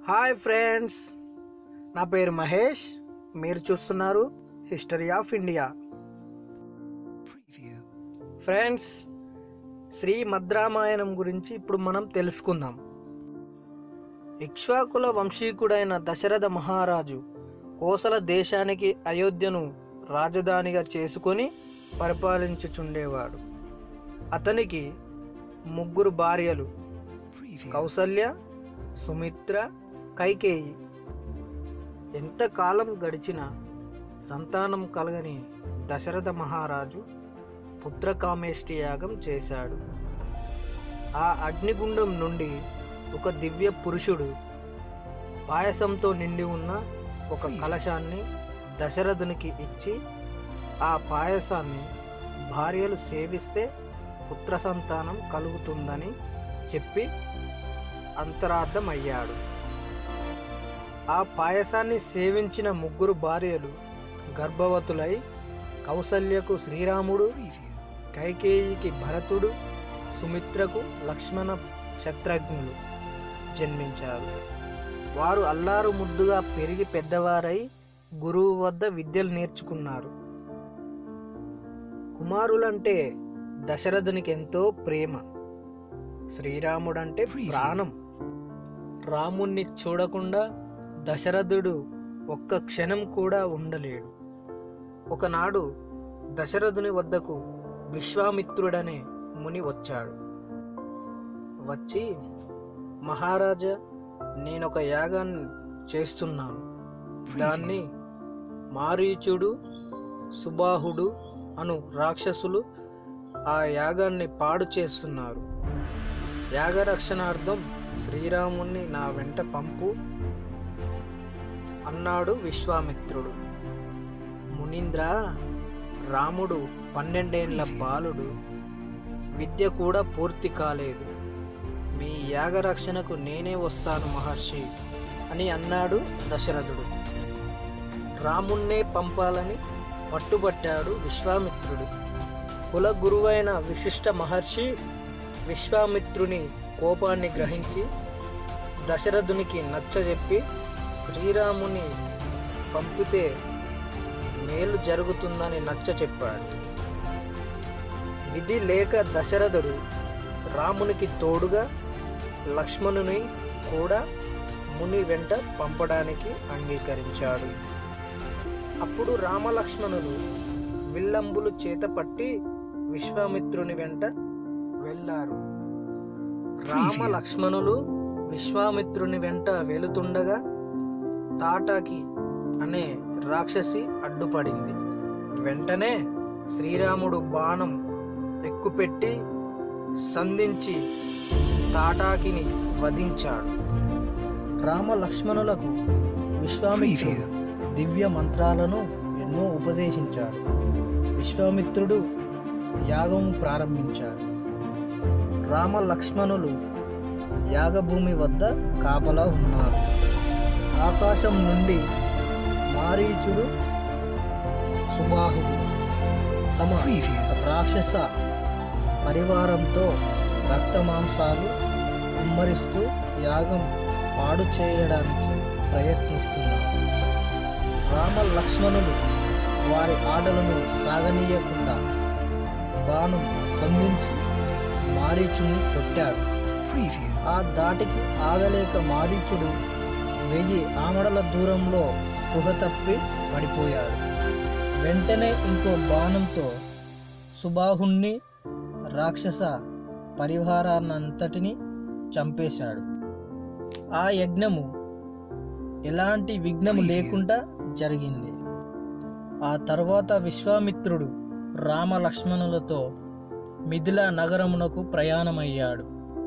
Hi friends నా పేరు మహేష్ మీరు చూస్తున్నారు history of India Preview. Friends Shri మద్రామాయణం గురించి ఇప్పుడు మనం తెలుసుకుందాం ఇక్ష్వాకుల వంశీకుడైన దశరథ మహారాజు కోసల దేశానికి అయోధ్యను రాజధానిగా చేసుకొని పరిపాలించుచుండేవాడు అతనికి ముగ్గురు భార్యలు Preview. కౌసల్య సుమిత్ర కైకేయి ఎంతకాలం గడిచినా సంతానం కలగని దశరథ మహారాజు పుత్రకామేష్టి యాగం చేశాడు ఆ అగ్నిగుండం నుండి ఒక దివ్య పురుషుడు పాయసంతో నిండి ఉన్న ఒక కలశాన్ని దశరథునికి ఇచ్చి ఆ పాయసాన్ని భార్యలు సేవిస్తే పుత్ర సంతానం కలుగుతుందని చెప్పి అంతరార్థమయ్యాడు ఆ పాయసాన్ని సేవించిన ముగ్గురు భార్యలు గర్భవతులై కౌసల్యకు శ్రీరాముడు Preview. కైకేయికి భరతుడు సుమిత్రకు లక్ష్మణ శత్రుఘ్నులు జన్మించారు వారు అల్లారు ముద్దుగా పెరిగి పెద్దవారై గురువు వద్ద విద్యలు నేర్చుకున్నారు కుమారులంటే దశరథునికి ఎంతో ప్రేమ శ్రీరాముడంటే ప్రాణం రాముణ్ణి చూడకుండా దశరథుడు ఒక్క క్షణం కూడా ఉండలేడు ఒకనాడు దశరథుని వద్దకు విశ్వామిత్రుడనే ముని వచ్చాడు వచ్చి మహారాజా నేనొక యాగాన్ని చేస్తున్నాను దాన్ని మారీచుడు సుబాహుడు అను రాక్షసులు ఆ యాగాన్ని పాడు చేస్తున్నారు యాగరక్షణార్థం శ్రీరాముణ్ణి నా వెంట పంపు అన్నాడు విశ్వామిత్రుడు మునీంద్ర రాముడు పన్నెండేండ్ల బాలుడు విద్య కూడా పూర్తి కాలేదు మీ యాగరక్షణకు నేనే వస్తాను మహర్షి అని అన్నాడు దశరథుడు రాముణ్ణే పంపాలని పట్టుబట్టాడు విశ్వామిత్రుడు కుల గురువైన విశిష్ట మహర్షి విశ్వామిత్రుని కోపాన్ని గ్రహించి దశరథునికి నచ్చజెప్పి శ్రీరాముని పంపితే మేలు జరుగుతుందని నచ్చ చెప్పాడు విధి లేక దశరథుడు రామునికి తోడుగా లక్ష్మణుని కూడా ముని వెంట పంపడానికి అంగీకరించాడు అప్పుడు రామలక్ష్మణులు విల్లంబులు చేతపట్టి విశ్వామిత్రుని వెంట వెళ్ళారు రామ లక్ష్మణులు విశ్వామిత్రుని వెంట వెళుతుండగా తాటాకి అనే రాక్షసి అడ్డుపడింది వెంటనే శ్రీరాముడు బాణం ఎక్కుపెట్టి సంధించి తాటాకిని వధించాడు రామ లక్ష్మణులకు విశ్వామిత్రుడు దివ్య మంత్రాలను ఎన్నో ఉపదేశించాడు విశ్వామిత్రుడు యాగం ప్రారంభించాడు రామ లక్ష్మణులు యాగభూమి వద్ద కాపలా ఉన్నారు ఆకాశం నుండి మారీచుడు సుబాహుడు తమ Preview. రాక్షస పరివారంతో రక్తమాంసాలు కుమ్మరిస్తూ యాగం పాడు చేయడానికి ప్రయత్నిస్తున్నారు రామ లక్ష్మణులు వారి ఆటలను సాగనీయకుండా బాణం సంధించి మారీచుని కొట్టాడు Preview. ఆ దాటికి ఆగలేక మారీచుడు వెయ్యి ఆమడల దూరంలో స్పృహ తప్పి పడిపోయాడు వెంటనే ఇంకో బాణంతో సుబాహుణ్ణి రాక్షస పరివారాన్నంతటిని చంపేశాడు ఆ యజ్ఞము ఎలాంటి విఘ్నము లేకుండా జరిగింది ఆ తర్వాత విశ్వామిత్రుడు రామ లక్ష్మణులతో మిథిలా నగరమునకు ప్రయాణమయ్యాడు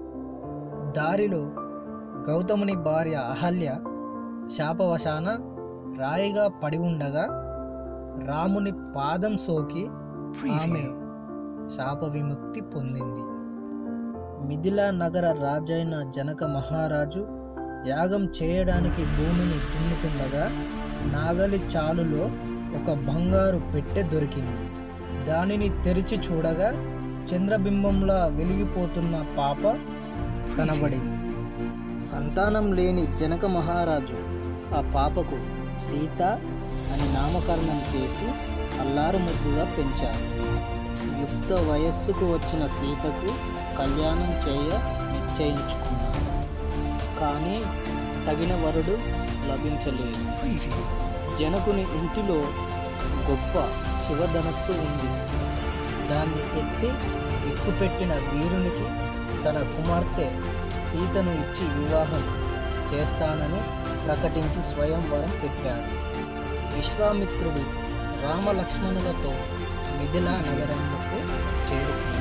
దారిలో గౌతముని భార్య అహల్య శాపవశాన రాయిగా పడి ఉండగా రాముని పాదం సోకి ఆమె Preview. శాప విముక్తి పొందింది మిథిలా నగర రాజైన జనక మహారాజు యాగం చేయడానికి భూమిని దున్నుతుండగా నాగలి చాలులో ఒక బంగారు పెట్టె దొరికింది దానిని తెరిచి చూడగా చంద్రబింబంలా వెలిగిపోతున్న పాప కనబడింది సంతానం లేని జనక మహారాజు ఆ పాపకు సీత అని నామకరణం చేసి అల్లారు ముద్దుగా పెంచారు యుక్త వయస్సుకు వచ్చిన సీతకు కళ్యాణం చేయ నిశ్చయించుకున్నారు కానీ తగిన వరుడు లభించలేదు జనకుని ఇంటిలో గొప్ప శివధనస్సు ఉంది దాన్ని ఎత్తి ఎక్కుపెట్టిన వీరునికి తన కుమార్తె సీతను ఇచ్చి వివాహం చేస్తానని ప్రకటించి స్వయంవరం పెట్టాడు విశ్వామిత్రుడు రామలక్ష్మణులతో మిథిలా నగరంలోకి చేరుకున్నాడు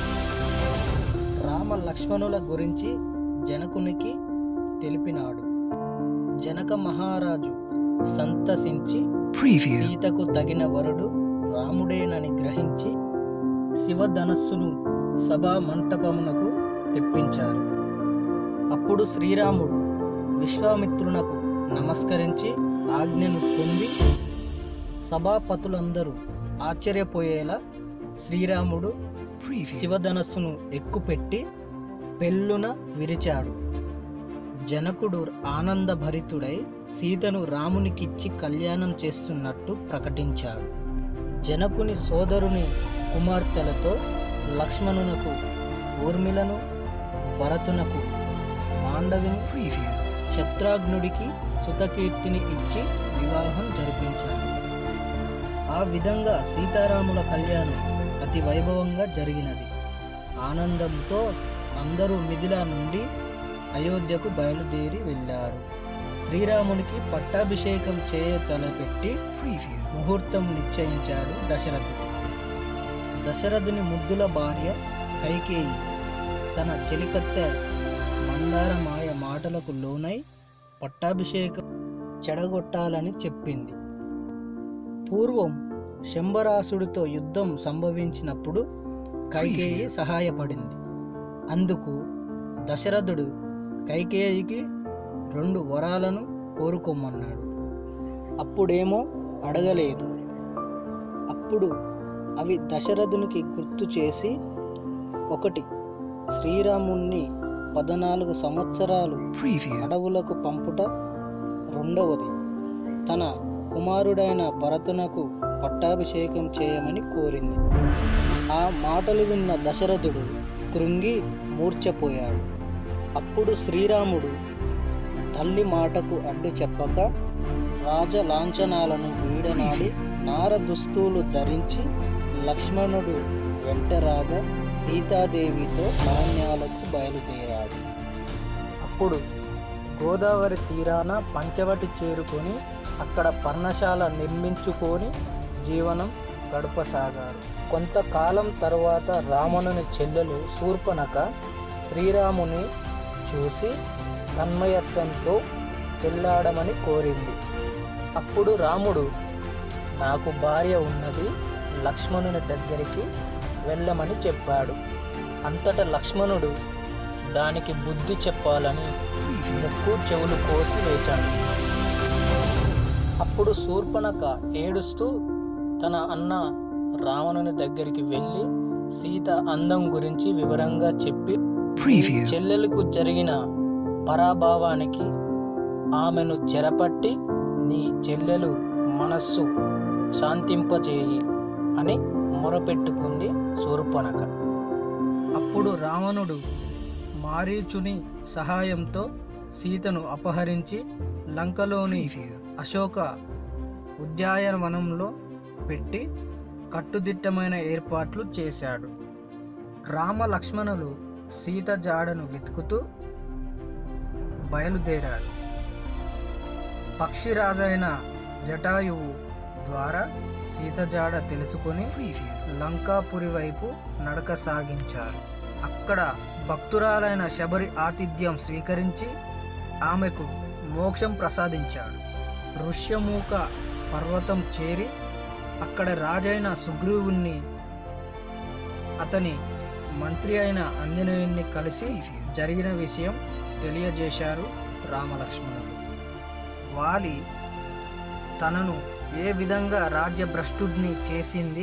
రామ లక్ష్మణుల గురించి జనకునికి తెలిపినాడు జనక మహారాజు సంతసించి సీతకు తగిన వరుడు రాముడేనని గ్రహించి శివధనస్సును సభా మంటపమునకు తెప్పించారు అప్పుడు శ్రీరాముడు విశ్వామిత్రునకు నమస్కరించి ఆజ్ఞను పొంది సభాపతులందరూ ఆశ్చర్యపోయేలా శ్రీరాముడు శివధనస్సును ఎక్కుపెట్టి పెళ్ళున విరిచాడు జనకుడు ఆనందభరితుడై సీతను రామునికిచ్చి కళ్యాణం చేస్తున్నట్టు ప్రకటించాడు జనకుని సోదరుని కుమార్తెలతో లక్ష్మణునకు ఊర్మిలను భరతునకు మాండవిని శత్రాఘ్నుడికి సుతకీర్తిని ఇచ్చి వివాహం జరిపించారు ఆ విధంగా సీతారాముల కళ్యాణం అతి వైభవంగా జరిగినది ఆనందంతో అందరూ మిథిలా నుండి అయోధ్యకు బయలుదేరి వెళ్ళారు శ్రీరామునికి పట్టాభిషేకం చేయ తలపెట్టి ముహూర్తం నిశ్చయించాడు దశరథుడు దశరథుని ముద్దుల భార్య కైకేయి తన చెలికత్తె మందారమాయ మాటలకు లోనై పట్టాభిషేకం చెడగొట్టాలని చెప్పింది పూర్వం శంబరాసుడితో యుద్ధం సంభవించినప్పుడు కైకేయి సహాయపడింది అందుకు దశరథుడు కైకేయికి రెండు వరాలను కోరుకోమన్నాడు అప్పుడేమో అడగలేదు అప్పుడు అవి దశరథునికి గుర్తు చేసి ఒకటి శ్రీరాముణ్ణి పద్నాలుగు సంవత్సరాలు అడవులకు పంపుట రెండవది తన కుమారుడైన భరతునకు పట్టాభిషేకం చేయమని కోరింది ఆ మాటలు విన్న దశరథుడు కృంగి మూర్ఛపోయాడు అప్పుడు శ్రీరాముడు తల్లి మాటకు అడ్డు చెప్పక రాజ లాంఛనాలను వీడనాడి నార దుస్తులు ధరించి లక్ష్మణుడు వెంటరాగా సీతాదేవితో అరణ్యాలకు బయలుదేరాడు అప్పుడు గోదావరి తీరాన పంచవటి చేరుకొని అక్కడ పర్ణశాల నిర్మించుకొని జీవనం గడపసాగారు కొంతకాలం తర్వాత రావణుని చెల్లెలు శూర్పణక శ్రీరాముని చూసి తన్మయత్వంతో పెళ్ళాడమని కోరింది అప్పుడు రాముడు నాకు భార్య ఉన్నది లక్ష్మణుని దగ్గరికి వెళ్ళమని చెప్పాడు అంతటా లక్ష్మణుడు దానికి బుద్ధి చెప్పాలని ముక్కు చెవులు కోసి వేశాడు అప్పుడు శూర్పణక ఏడుస్తూ తన అన్న రావణుని దగ్గరికి వెళ్ళి సీత అందం గురించి వివరంగా చెప్పి చెల్లెలకు జరిగిన పరాభావానికి ఆమెను చెరపట్టి నీ చెల్లెలు మనస్సు శాంతింపజేయి అని మొరపెట్టుకుంది శూర్పణక అప్పుడు రావణుడు మారీచుని సహాయంతో సీతను అపహరించి లంకలోని అశోక ఉద్యానవనంలో పెట్టి కట్టుదిట్టమైన ఏర్పాట్లు చేశాడు రామ లక్ష్మణులు సీత జాడను వెతుకుతూ బయలుదేరారు పక్షిరాజైన జటాయువు ద్వారా సీత జాడ తెలుసుకొని లంకాపురి వైపు నడక సాగించారు అక్కడ భక్తురాలైన శబరి ఆతిథ్యం స్వీకరించి ఆమెకు మోక్షం ప్రసాదించాడు ఋష్యమూక పర్వతం చేరి అక్కడ రాజైన సుగ్రీవుణ్ణి అతని మంత్రి అయిన ఆంజనేయుణ్ణి కలిసి జరిగిన విషయం తెలియజేశారు రామలక్ష్మణులు వాలి తనను ఏ విధంగా రాజ్యభ్రష్టుడిని చేసింది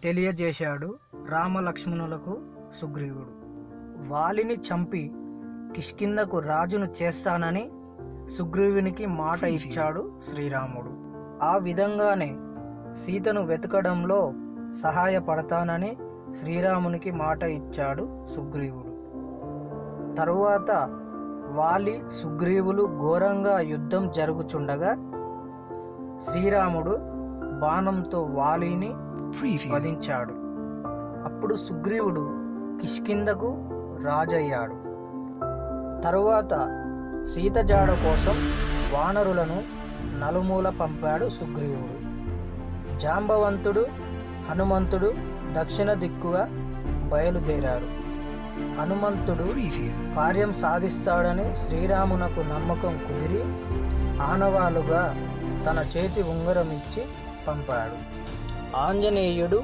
తెలియజేశాడు రామలక్ష్మణులకు సుగ్రీవుడు వాలిని చంపి కిష్కిందకు రాజును చేస్తానని సుగ్రీవునికి మాట ఇచ్చాడు శ్రీరాముడు ఆ విధంగానే సీతను వెతకడంలో సహాయపడతానని శ్రీరామునికి మాట ఇచ్చాడు సుగ్రీవుడు తరువాత వాలి సుగ్రీవులు ఘోరంగా యుద్ధం జరుగుచుండగా శ్రీరాముడు బాణంతో వాలిని వధించాడు అప్పుడు సుగ్రీవుడు కిష్కిందకు రాజయ్యాడు తరువాత సీత జాడ కోసం వానరులను నలుమూల పంపాడు సుగ్రీవుడు జాంబవంతుడు హనుమంతుడు దక్షిణ దిక్కుగా బయలుదేరారు హనుమంతుడు కార్యం సాధిస్తాడని శ్రీరామునకు నమ్మకం కుదిరి ఆనవాలుగా తన చేతి ఉంగరం ఇచ్చి పంపాడు ఆంజనేయుడు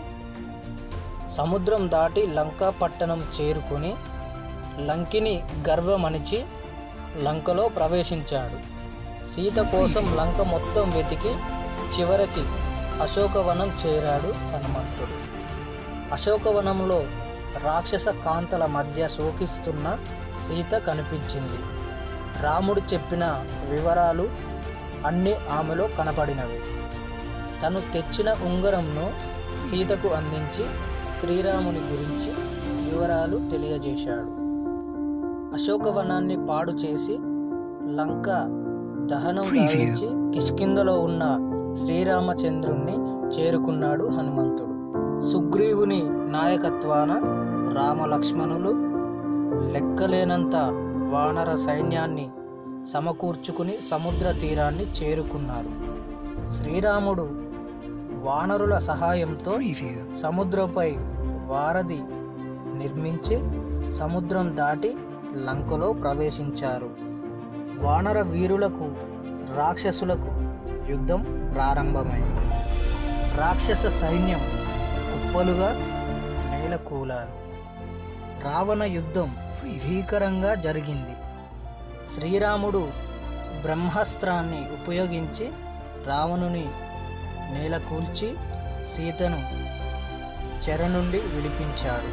సముద్రం దాటి లంకా పట్టణం చేరుకుని లంకిని గర్వమణిచి లంకలో ప్రవేశించాడు సీత కోసం లంక మొత్తం వెతికి చివరికి అశోకవనం చేరాడు హనుమంతుడు అశోకవనంలో రాక్షస కాంతల మధ్య శోకిస్తున్న సీత కనిపించింది రాముడు చెప్పిన వివరాలు అన్నీ ఆమెలో కనపడినవి తను తెచ్చిన ఉంగరంను సీతకు అందించి శ్రీరాముని గురించి వివరాలు తెలియజేశాడు అశోకవనాన్ని పాడు చేసి లంక దహనం గావించి కిష్కిందలో ఉన్న శ్రీరామచంద్రుణ్ణి చేరుకున్నాడు హనుమంతుడు సుగ్రీవుని నాయకత్వాన రామలక్ష్మణులు లెక్కలేనంత వానర సైన్యాన్ని సమకూర్చుకుని సముద్ర తీరాన్ని చేరుకున్నారు శ్రీరాముడు వానరుల సహాయంతో సముద్రంపై వారధి నిర్మించి సముద్రం దాటి లంకలో ప్రవేశించారు వానర వీరులకు రాక్షసులకు యుద్ధం ప్రారంభమైంది రాక్షస సైన్యం కుప్పలుగా నేలకూలారు రావణ యుద్ధం భీకరంగా జరిగింది శ్రీరాముడు బ్రహ్మాస్త్రాన్ని ఉపయోగించి రావణుని నేలకూల్చి సీతను చెర నుండి విడిపించాడు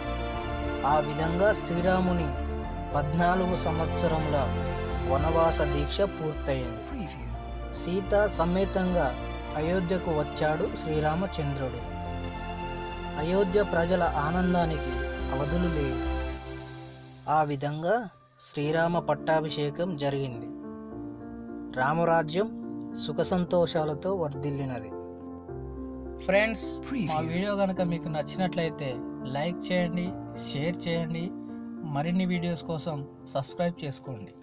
ఆ విధంగా శ్రీరాముని పద్నాలుగు సంవత్సరముల వనవాస దీక్ష పూర్తయింది సీత సమేతంగా అయోధ్యకు వచ్చాడు శ్రీరామచంద్రుడు అయోధ్య ప్రజల ఆనందానికి అవధులు లేవు ఆ విధంగా శ్రీరామ పట్టాభిషేకం జరిగింది రామరాజ్యం సుఖ సంతోషాలతో వర్ధిల్లినది ఫ్రెండ్స్ మా వీడియో కనుక మీకు నచ్చినట్లయితే లైక్ చేయండి షేర్ చేయండి మరిన్ని వీడియోస్ కోసం సబ్స్క్రైబ్ చేసుకోండి